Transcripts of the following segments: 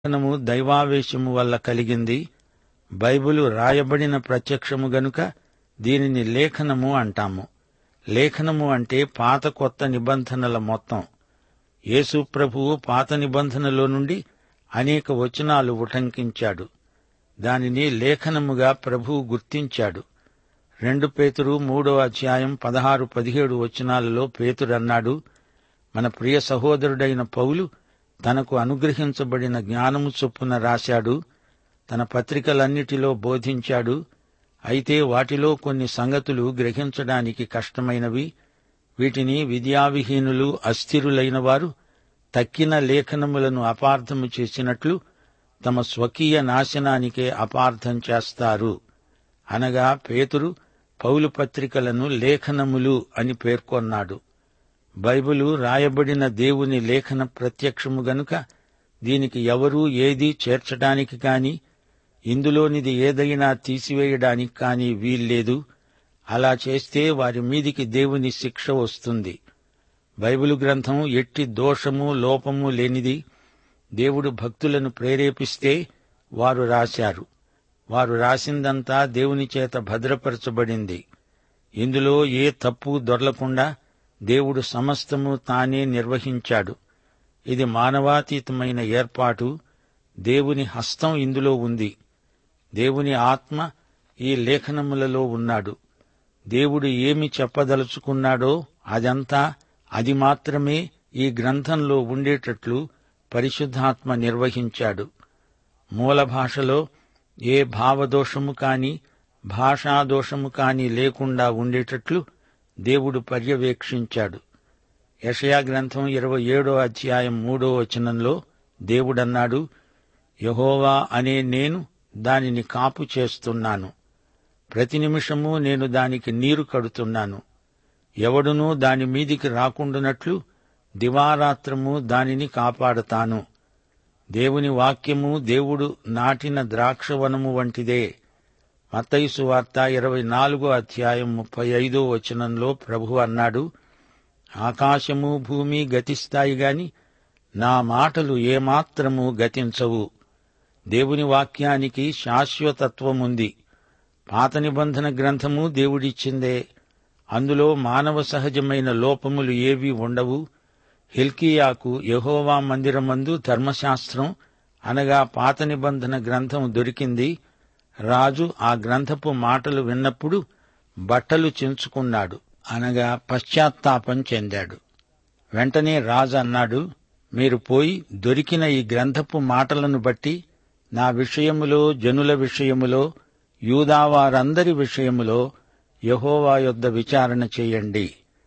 లేఖనము దైవావేశము వల్ల కలిగింది బైబిలు రాయబడిన ప్రత్యక్షము గనుక దీనిని లేఖనము అంటాము లేఖనము అంటే పాత కొత్త నిబంధనల మొత్తం యేసు ప్రభువు పాత నిబంధనలో నుండి అనేక వచనాలు ఉటంకించాడు దానిని లేఖనముగా ప్రభువు గుర్తించాడు రెండు పేతురు మూడో అధ్యాయం పదహారు పదిహేడు వచనాలలో పేతురన్నాడు మన ప్రియ సహోదరుడైన పౌలు తనకు అనుగ్రహించబడిన జ్ఞానము చొప్పున రాశాడు తన పత్రికలన్నిటిలో బోధించాడు అయితే వాటిలో కొన్ని సంగతులు గ్రహించడానికి కష్టమైనవి వీటిని విద్యావిహీనులు అస్థిరులైన వారు తక్కిన లేఖనములను అపార్థము చేసినట్లు తమ స్వకీయ నాశనానికే అపార్థం చేస్తారు అనగా పేతురు పౌలు పత్రికలను లేఖనములు అని పేర్కొన్నాడు బైబిలు రాయబడిన దేవుని లేఖన ప్రత్యక్షము గనుక దీనికి ఎవరూ ఏదీ చేర్చడానికి కాని ఇందులోనిది ఏదైనా తీసివేయడానికి కాని వీల్లేదు అలా చేస్తే వారి మీదికి దేవుని శిక్ష వస్తుంది బైబిలు గ్రంథం ఎట్టి దోషము లోపము లేనిది దేవుడు భక్తులను ప్రేరేపిస్తే వారు రాశారు వారు రాసిందంతా దేవుని చేత భద్రపరచబడింది ఇందులో ఏ తప్పు దొరలకుండా దేవుడు సమస్తము తానే నిర్వహించాడు ఇది మానవాతీతమైన ఏర్పాటు దేవుని హస్తం ఇందులో ఉంది దేవుని ఆత్మ ఈ లేఖనములలో ఉన్నాడు దేవుడు ఏమి చెప్పదలుచుకున్నాడో అదంతా అది మాత్రమే ఈ గ్రంథంలో ఉండేటట్లు పరిశుద్ధాత్మ నిర్వహించాడు మూల భాషలో ఏ భావదోషము కాని భాషాదోషము కాని లేకుండా ఉండేటట్లు దేవుడు పర్యవేక్షించాడు యషయా గ్రంథం ఇరవై ఏడో అధ్యాయం మూడో వచనంలో దేవుడన్నాడు యహోవా అనే నేను దానిని కాపు చేస్తున్నాను ప్రతి నిమిషము నేను దానికి నీరు కడుతున్నాను ఎవడునూ దాని మీదికి రాకుండానట్లు దివారాత్రము దానిని కాపాడతాను దేవుని వాక్యము దేవుడు నాటిన ద్రాక్షవనము వంటిదే మత్తయిసు వార్త ఇరవై నాలుగో అధ్యాయం ముప్పై ఐదో వచనంలో ప్రభు అన్నాడు ఆకాశము భూమి గతిస్తాయి గాని నా మాటలు ఏమాత్రము గతించవు దేవుని వాక్యానికి శాశ్వతత్వముంది పాత నిబంధన గ్రంథము దేవుడిచ్చిందే అందులో మానవ సహజమైన లోపములు ఏవీ ఉండవు హిల్కియాకు యహోవా మందిరమందు ధర్మశాస్త్రం అనగా పాత నిబంధన గ్రంథం దొరికింది రాజు ఆ గ్రంథపు మాటలు విన్నప్పుడు బట్టలు చించుకున్నాడు అనగా పశ్చాత్తాపం చెందాడు వెంటనే రాజు అన్నాడు మీరు పోయి దొరికిన ఈ గ్రంథపు మాటలను బట్టి నా విషయములో జనుల విషయములో యూదావారందరి విషయములో యహోవా యొద్ద విచారణ చేయండి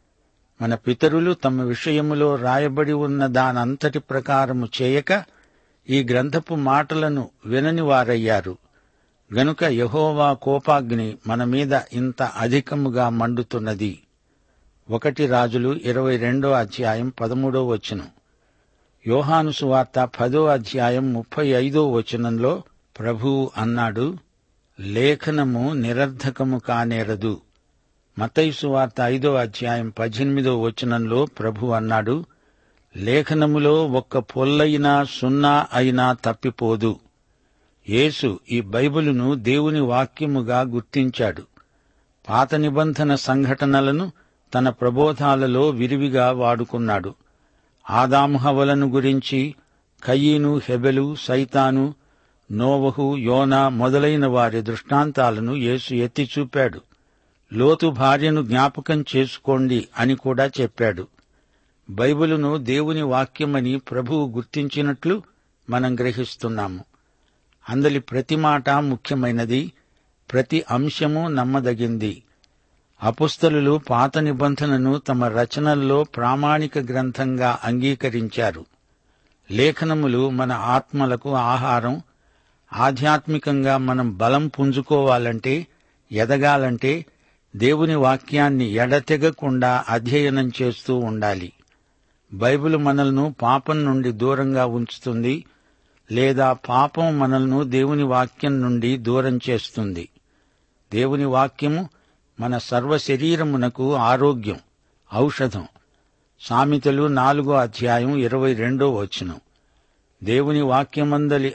మన పితరులు తమ విషయములో రాయబడి ఉన్న దానంతటి ప్రకారము చేయక ఈ గ్రంథపు మాటలను వినని వారయ్యారు గనుక యహోవా కోపాగ్ని మన మీద ఇంత అధికముగా మండుతున్నది ఒకటి రాజులు ఇరవై రెండో అధ్యాయం పదమూడో వచనం యోహాను సువార్త పదో అధ్యాయం ముప్పై ఐదో వచనంలో ప్రభువు అన్నాడు లేఖనము నిరర్ధకము కానేరదు మతైసు వార్త ఐదో అధ్యాయం పద్దెనిమిదో వచనంలో ప్రభు అన్నాడు లేఖనములో ఒక్క పొల్లైనా సున్నా అయినా తప్పిపోదు యేసు ఈ బైబిలును దేవుని వాక్యముగా గుర్తించాడు పాత నిబంధన సంఘటనలను తన ప్రబోధాలలో విరివిగా వాడుకున్నాడు ఆదాముహవలను గురించి కయీను హెబెలు సైతాను నోవహు యోనా మొదలైన వారి దృష్టాంతాలను యేసు ఎత్తి చూపాడు లోతు భార్యను జ్ఞాపకం చేసుకోండి అని కూడా చెప్పాడు బైబిలును దేవుని వాక్యమని ప్రభువు గుర్తించినట్లు మనం గ్రహిస్తున్నాము అందలి ప్రతి మాట ముఖ్యమైనది ప్రతి అంశము నమ్మదగింది అపుస్తలులు పాత నిబంధనను తమ రచనల్లో ప్రామాణిక గ్రంథంగా అంగీకరించారు లేఖనములు మన ఆత్మలకు ఆహారం ఆధ్యాత్మికంగా మనం బలం పుంజుకోవాలంటే ఎదగాలంటే దేవుని వాక్యాన్ని ఎడతెగకుండా అధ్యయనం చేస్తూ ఉండాలి బైబిల్ మనల్ని పాపం నుండి దూరంగా ఉంచుతుంది లేదా పాపం మనల్ని దేవుని వాక్యం నుండి దూరం చేస్తుంది దేవుని వాక్యము మన సర్వ శరీరమునకు ఆరోగ్యం ఔషధం సామెతలు నాలుగో అధ్యాయం ఇరవై రెండో వచనం దేవుని వాక్యమందలి